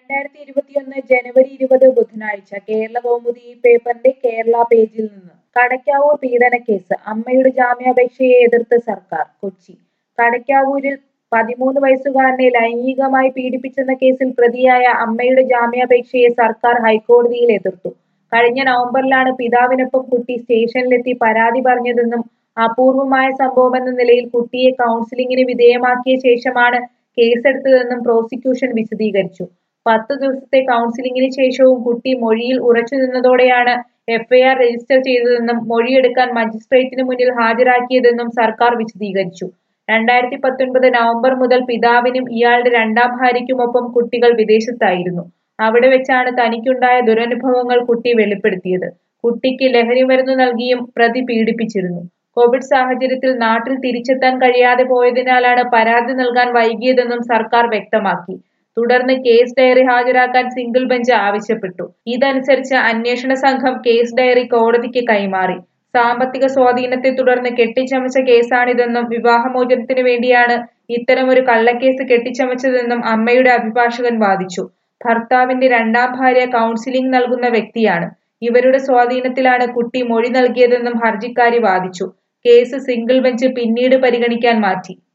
രണ്ടായിരത്തി ഇരുപത്തിയൊന്ന് ജനുവരി ഇരുപത് ബുധനാഴ്ച കേരള കൗമുദി ഈ പേപ്പറിന്റെ കേരള പേജിൽ നിന്ന് കടയ്ക്കാവൂർ പീഡനക്കേസ് അമ്മയുടെ ജാമ്യാപേക്ഷയെ എതിർത്ത് സർക്കാർ കൊച്ചി കടയ്ക്കാവൂരിൽ പതിമൂന്ന് വയസ്സുകാരനെ ലൈംഗികമായി പീഡിപ്പിച്ചെന്ന കേസിൽ പ്രതിയായ അമ്മയുടെ ജാമ്യാപേക്ഷയെ സർക്കാർ ഹൈക്കോടതിയിൽ എതിർത്തു കഴിഞ്ഞ നവംബറിലാണ് പിതാവിനൊപ്പം കുട്ടി സ്റ്റേഷനിലെത്തി പരാതി പറഞ്ഞതെന്നും അപൂർവമായ സംഭവമെന്ന നിലയിൽ കുട്ടിയെ കൗൺസിലിംഗിന് വിധേയമാക്കിയ ശേഷമാണ് കേസെടുത്തതെന്നും പ്രോസിക്യൂഷൻ വിശദീകരിച്ചു പത്തു ദിവസത്തെ കൗൺസിലിംഗിന് ശേഷവും കുട്ടി മൊഴിയിൽ ഉറച്ചു നിന്നതോടെയാണ് എഫ്ഐആർ രജിസ്റ്റർ ചെയ്തതെന്നും മൊഴിയെടുക്കാൻ മജിസ്ട്രേറ്റിന് മുന്നിൽ ഹാജരാക്കിയതെന്നും സർക്കാർ വിശദീകരിച്ചു രണ്ടായിരത്തി പത്തൊൻപത് നവംബർ മുതൽ പിതാവിനും ഇയാളുടെ രണ്ടാം ഭാര്യയ്ക്കുമൊപ്പം കുട്ടികൾ വിദേശത്തായിരുന്നു അവിടെ വെച്ചാണ് തനിക്കുണ്ടായ ദുരനുഭവങ്ങൾ കുട്ടി വെളിപ്പെടുത്തിയത് കുട്ടിക്ക് ലഹരി മരുന്ന് നൽകിയും പ്രതി പീഡിപ്പിച്ചിരുന്നു കോവിഡ് സാഹചര്യത്തിൽ നാട്ടിൽ തിരിച്ചെത്താൻ കഴിയാതെ പോയതിനാലാണ് പരാതി നൽകാൻ വൈകിയതെന്നും സർക്കാർ വ്യക്തമാക്കി തുടർന്ന് കേസ് ഡയറി ഹാജരാക്കാൻ സിംഗിൾ ബെഞ്ച് ആവശ്യപ്പെട്ടു ഇതനുസരിച്ച് അന്വേഷണ സംഘം കേസ് ഡയറി കോടതിക്ക് കൈമാറി സാമ്പത്തിക സ്വാധീനത്തെ തുടർന്ന് കെട്ടിച്ചമച്ച കേസാണിതെന്നും വിവാഹമോചനത്തിന് വേണ്ടിയാണ് ഇത്തരമൊരു കള്ളക്കേസ് കെട്ടിച്ചമച്ചതെന്നും അമ്മയുടെ അഭിഭാഷകൻ വാദിച്ചു ഭർത്താവിന്റെ രണ്ടാം ഭാര്യ കൗൺസിലിംഗ് നൽകുന്ന വ്യക്തിയാണ് ഇവരുടെ സ്വാധീനത്തിലാണ് കുട്ടി മൊഴി നൽകിയതെന്നും ഹർജിക്കാരി വാദിച്ചു കേസ് സിംഗിൾ ബെഞ്ച് പിന്നീട് പരിഗണിക്കാൻ മാറ്റി